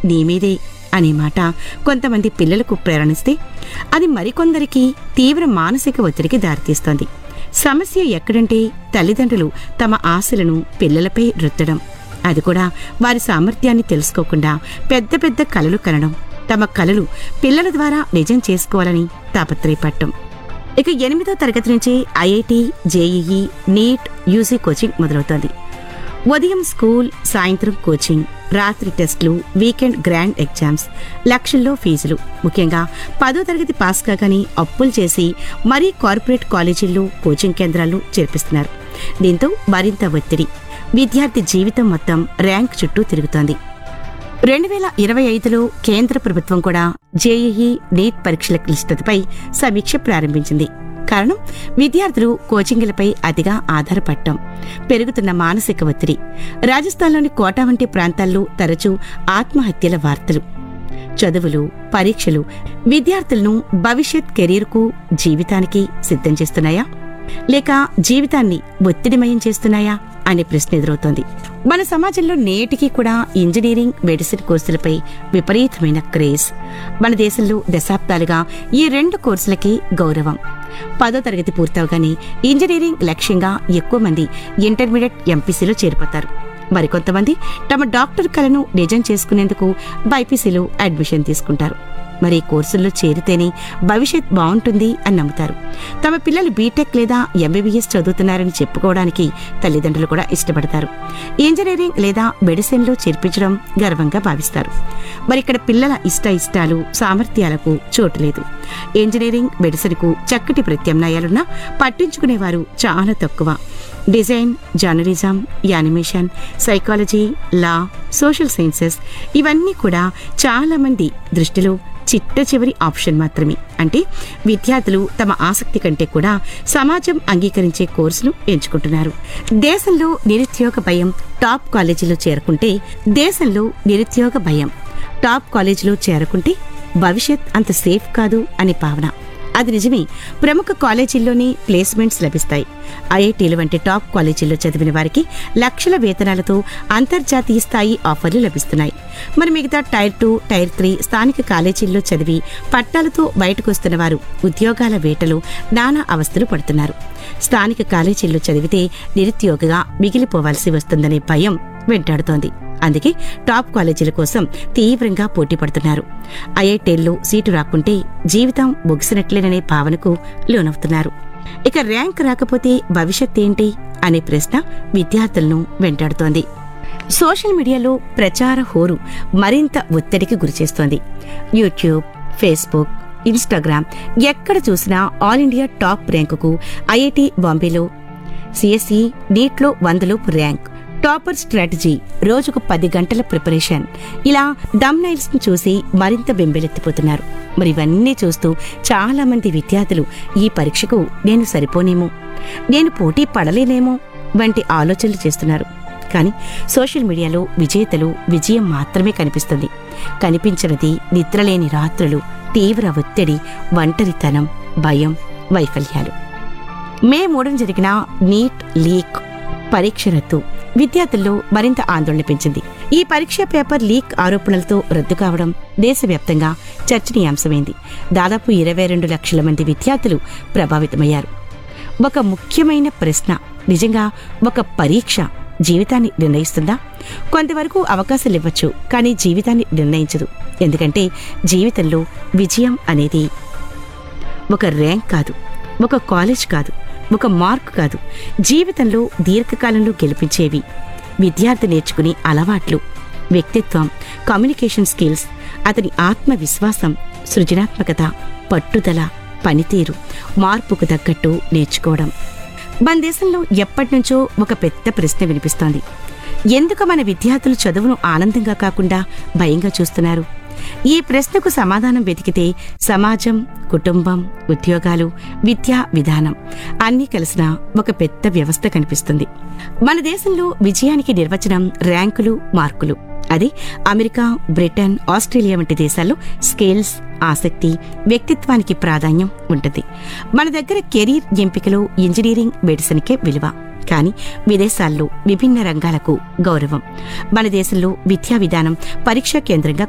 నీ మీదే అనే మాట కొంతమంది పిల్లలకు ప్రేరణిస్తే అది మరికొందరికి తీవ్ర మానసిక ఒత్తిడికి దారితీస్తోంది సమస్య ఎక్కడంటే తల్లిదండ్రులు తమ ఆశలను పిల్లలపై రుద్దడం అది కూడా వారి సామర్థ్యాన్ని తెలుసుకోకుండా పెద్ద పెద్ద కలలు కనడం తమ కలలు పిల్లల ద్వారా నిజం చేసుకోవాలని తాపత్రయపడటం ఇక ఎనిమిదో తరగతి నుంచి IIT JEE NEET UG coaching మొదలవుతోంది ఉదయం స్కూల్ సాయంత్రం కోచింగ్ రాత్రి టెస్టులు వీకెండ్ గ్రాండ్ ఎగ్జామ్స్ లక్షల్లో ఫీజులు ముఖ్యంగా పదో తరగతి పాస్ కాగానే అప్పులు చేసి మరీ కార్పొరేట్ కాలేజీల్లో కోచింగ్ కేంద్రాలు చేర్పిస్తున్నారు దీంతో మరింత ఒత్తిడి విద్యార్థి జీవితం మొత్తం ర్యాంక్ చుట్టూ తిరుగుతోంది రెండు వేల ఇరవై ఐదులో కేంద్ర ప్రభుత్వం కూడా జేఈఈ నీట్ పరీక్షల క్లిష్టతపై సమీక్ష ప్రారంభించింది కారణం విద్యార్థులు కోచింగ్లపై అతిగా ఆధారపడటం పెరుగుతున్న మానసిక ఒత్తిడి రాజస్థాన్లోని కోటా వంటి ప్రాంతాల్లో తరచూ ఆత్మహత్యల వార్తలు చదువులు పరీక్షలు విద్యార్థులను భవిష్యత్ కెరీర్కు జీవితానికి సిద్ధం చేస్తున్నాయా లేక జీవితాన్ని ఒత్తిడిమయం చేస్తున్నాయా అనే ప్రశ్న ఎదురవుతోంది మన సమాజంలో నేటికి కూడా ఇంజనీరింగ్ మెడిసిన్ కోర్సులపై విపరీతమైన క్రేజ్ మన దేశంలో దశాబ్దాలుగా ఈ రెండు కోర్సులకి గౌరవం పదో తరగతి పూర్తవగానే ఇంజనీరింగ్ లక్ష్యంగా ఎక్కువ మంది ఇంటర్మీడియట్ ఎంపీసీలో చేరిపోతారు మరికొంతమంది తమ డాక్టర్ కలను నిజం చేసుకునేందుకు బైపీసీలో అడ్మిషన్ తీసుకుంటారు మరి ఈ కోర్సుల్లో చేరితేనే భవిష్యత్ బాగుంటుంది అని నమ్ముతారు తమ పిల్లలు బీటెక్ లేదా ఎంబీబీఎస్ చదువుతున్నారని చెప్పుకోవడానికి తల్లిదండ్రులు కూడా ఇష్టపడతారు ఇంజనీరింగ్ లేదా మెడిసిన్లో చేర్పించడం గర్వంగా భావిస్తారు మరి ఇక్కడ పిల్లల ఇష్ట ఇష్టాలు సామర్థ్యాలకు చోటు లేదు ఇంజనీరింగ్ మెడిసిన్కు చక్కటి ప్రత్యామ్నాయాలున్నా పట్టించుకునేవారు చాలా తక్కువ design journalism animation psychology law social sciences ఇవన్నీ కూడా చాలా మంది దృష్టిలో చిట్ట చివరి ఆప్షన్ మాత్రమే అంటే విద్యార్థులు తమ ఆసక్తి కంటే కూడా సమాజం అంగీకరించే కోర్సులు ఎంచుకుంటున్నారు దేశంలో నిరుద్యోగ భయం టాప్ కాలేజీలో చేరుకుంటే దేశంలో నిరుద్యోగ భయం టాప్ కాలేజీలో చేరుకుంటే భవిష్యత్ అంత సేఫ్ కాదు అనే భావన అది నిజమే ప్రముఖ కాలేజీల్లోనే ప్లేస్మెంట్స్ లభిస్తాయి ఐఐటీలు వంటి టాప్ కాలేజీల్లో చదివిన వారికి లక్షల వేతనాలతో అంతర్జాతీయ స్థాయి ఆఫర్లు లభిస్తున్నాయి మరి మిగతా టైర్ టూ టైర్ త్రీ స్థానిక కాలేజీల్లో చదివి పట్టాలతో బయటకు వస్తున్న వారు ఉద్యోగాల వేటలో నానా అవస్థలు పడుతున్నారు స్థానిక కాలేజీల్లో చదివితే నిరుద్యోగిగా మిగిలిపోవాల్సి వస్తుందనే భయం వెంటాడుతోంది అందుకే టాప్ కాలేజీల కోసం తీవ్రంగా పోటీ పడుతున్నారు ఐఐటీల్లో సీటు రాకుంటే జీవితం ముగిసినట్లేననే భావనకు లోనవుతున్నారు ఇక ర్యాంక్ రాకపోతే భవిష్యత్ ఏంటి అనే ప్రశ్న విద్యార్థులను వెంటాడుతోంది సోషల్ మీడియాలో ప్రచార హోరు మరింత ఒత్తిడికి గురిచేస్తోంది యూట్యూబ్ ఫేస్బుక్ ఇన్స్టాగ్రామ్ ఎక్కడ చూసినా ఆల్ ఇండియా టాప్ ర్యాంకుకు ఐఐటి బాంబేలో సిఎస్ఈ నీట్లో వందలోపు ర్యాంక్ టాపర్ స్ట్రాటజీ రోజుకు పది గంటల ప్రిపరేషన్ ఇలా దమ్ నైల్స్ ను చూసి మరింత బెంబెలెత్తిపోతున్నారు మరి ఇవన్నీ చూస్తూ చాలా మంది విద్యార్థులు ఈ పరీక్షకు నేను సరిపోనేమో నేను పోటీ పడలేనేమో వంటి ఆలోచనలు చేస్తున్నారు కానీ సోషల్ మీడియాలో విజేతలు విజయం మాత్రమే కనిపిస్తుంది కనిపించినది నిద్రలేని రాత్రులు తీవ్ర ఒత్తిడి ఒంటరితనం భయం వైఫల్యాలు మే మూడున జరిగిన నీట్ లీక్ పరీక్ష రద్దు విద్యార్థుల్లో మరింత ఆందోళన పెంచింది ఈ పరీక్ష పేపర్ లీక్ ఆరోపణలతో రద్దు కావడం దేశవ్యాప్తంగా చర్చనీయాంశమైంది దాదాపు ఇరవై రెండు లక్షల మంది విద్యార్థులు ప్రభావితమయ్యారు ఒక ముఖ్యమైన ప్రశ్న నిజంగా ఒక పరీక్ష జీవితాన్ని నిర్ణయిస్తుందా కొంతవరకు అవకాశాలు ఇవ్వచ్చు కానీ జీవితాన్ని నిర్ణయించదు ఎందుకంటే జీవితంలో విజయం అనేది ఒక ర్యాంక్ కాదు ఒక కాలేజ్ కాదు ఒక మార్క్ కాదు జీవితంలో దీర్ఘకాలంలో గెలిపించేవి విద్యార్థి నేర్చుకునే అలవాట్లు వ్యక్తిత్వం కమ్యూనికేషన్ స్కిల్స్ అతని ఆత్మవిశ్వాసం సృజనాత్మకత పట్టుదల పనితీరు మార్పుకు తగ్గట్టు నేర్చుకోవడం మన దేశంలో ఎప్పటినుంచో ఒక పెద్ద ప్రశ్న వినిపిస్తోంది ఎందుకు మన విద్యార్థులు చదువును ఆనందంగా కాకుండా భయంగా చూస్తున్నారు ఈ ప్రశ్నకు సమాధానం వెతికితే సమాజం కుటుంబం ఉద్యోగాలు విద్యా విధానం అన్నీ కలిసిన ఒక పెద్ద వ్యవస్థ కనిపిస్తుంది మన దేశంలో విజయానికి నిర్వచనం ర్యాంకులు మార్కులు అది అమెరికా బ్రిటన్ ఆస్ట్రేలియా వంటి దేశాల్లో స్కిల్స్ ఆసక్తి వ్యక్తిత్వానికి ప్రాధాన్యం ఉంటుంది మన దగ్గర కెరీర్ ఎంపికలో ఇంజనీరింగ్ మెడిసిన్కే విలువ కానీ విదేశాల్లో విభిన్న రంగాలకు గౌరవం మన దేశంలో విద్యా విధానం పరీక్షా కేంద్రంగా